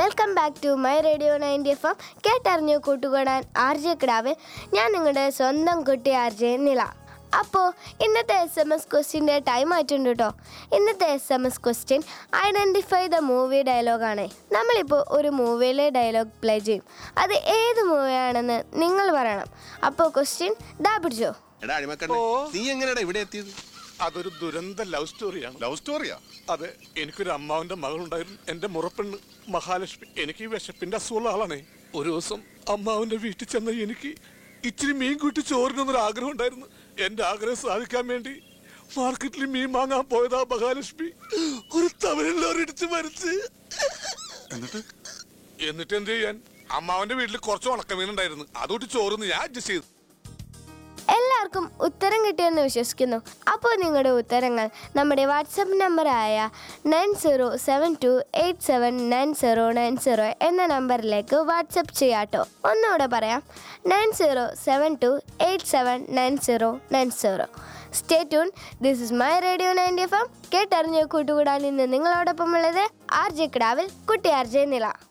welcome back to my radio ninety F M കേട്ടറിഞ്ഞു കൂട്ടുകൂടാൻ R J കിടാവിൽ ഞാൻ നിങ്ങളുടെ സ്വന്തം കുട്ടി ആർ ജെ നില അപ്പോൾ ഇന്നത്തെ എസ് എം എസ് ക്വസ്റ്റ്യൻ്റെ ടൈം ആയിട്ടുണ്ട് കേട്ടോ ഇന്നത്തെ S M S question identify the movie ഡയലോഗാണ് നമ്മളിപ്പോൾ ഒരു മൂവിയിലെ ഡയലോഗ് പ്ലേ ചെയ്യും അത് ഏത് മൂവിയാണെന്ന് നിങ്ങൾ പറയണം അപ്പോൾ ക്വസ്റ്റ്യൻ ദാ പിടിച്ചോ എടാ അടിമക്കണ്ണ നീ എങ്ങനെയാടാ ഇവിടെ എത്തിയത് അതൊരു ദുരന്ത ലവ് സ്റ്റോറിയാണ് ലവ് സ്റ്റോറിയാ അതെ എനിക്കൊരു അമ്മാവന്റെ മകളുണ്ടായിരുന്നു എന്റെ മുറപ്പെണ്ണ് മഹാലക്ഷ്മി എനിക്ക് ഈ വിശപ്പിന്റെ അസുഖമുള്ള ആളാണേ ഒരു ദിവസം അമ്മാവന്റെ വീട്ടിൽ ചെന്ന എനിക്ക് ഇച്ചിരി മീൻ കൂട്ടി ചോറിനൊന്നൊരു ആഗ്രഹം ഉണ്ടായിരുന്നു എന്റെ ആഗ്രഹം സാധിക്കാൻ വേണ്ടി മാർക്കറ്റിൽ മീൻ വാങ്ങാൻ പോയതാ മഹാലക്ഷ്മി ഒരു തമിഴിലോരിടിച്ച് മരിച്ച് എന്നിട്ട് എന്നിട്ട് എന്ത് ചെയ്യാൻ അമ്മാവന്റെ വീട്ടിൽ കുറച്ച് ഉണക്കമീൻ ഉണ്ടായിരുന്നു അതുകൊണ്ട് ചോറിന്ന് ഞാൻ അഡ്ജസ്റ്റ് ചെയ്തു എല്ലാവർക്കും ഉത്തരം കിട്ടിയെന്ന് വിശ്വസിക്കുന്നു അപ്പോൾ നിങ്ങളുടെ ഉത്തരങ്ങൾ നമ്മുടെ വാട്സപ്പ് നമ്പറായ nine zero seven two eight seven nine zero nine zero എന്ന നമ്പറിലേക്ക് വാട്സപ്പ് ചെയ്യാട്ടോ ഒന്നുകൂടെ പറയാം nine zero seven two eight seven nine zero nine zero stay tune this is my radio ninety F M കേട്ടറിഞ്ഞ് കൂട്ടുകൂടാൻ ഇന്ന് നിങ്ങളോടൊപ്പം ഉള്ളത് ആർ ജെ കിടാവിൽ കുട്ടി ആർ ജെ നില